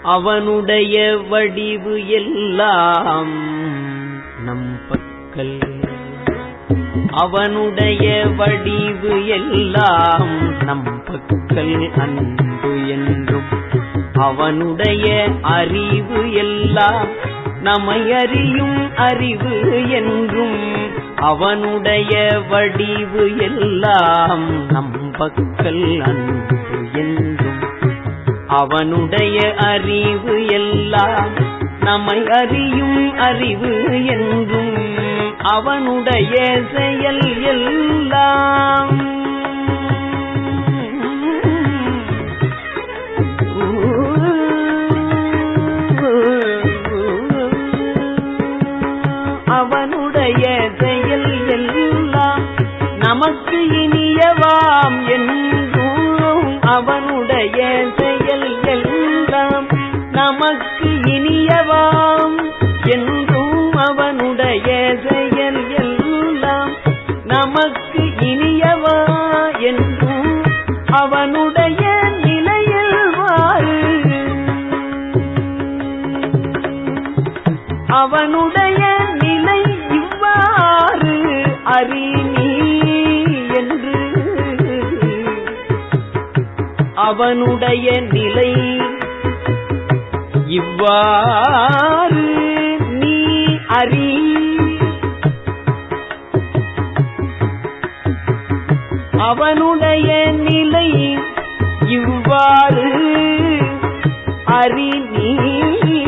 அவனுடைய வடிவு எல்லாம் நம் பக்கல் அவனுடைய வடிவு எல்லாம் நம் பக்கல் அன்பு என்றும் அவனுடைய அறிவு எல்லாம் நம்மை அறியும் அறிவு என்றும் அவனுடைய வடிவு எல்லாம் நம் பக்கல் அன்பு என்றும் அவனுடைய அறிவு எல்லாம் நம்மை அறியும் அறிவு என்றும் அவனுடைய செயல் எல்லாம் அவனுடைய செயல் எல்லாம் நமக்கு இனியவாம் என்றும் அவனுடைய செயல் எல்லாம் நமக்கு இனியவாம் என்றும் அவனுடைய செயல் எல்லாம் நமக்கு இனியவா என்றும் அவனுடைய நிலையில் வாரு அவனுடைய நிலை இவ்வாறு அறி நீ என்று அவனுடைய நிலை இவ்வாறு நீ அறி அவனுடைய நிலை இவ்வாறு அறி நீ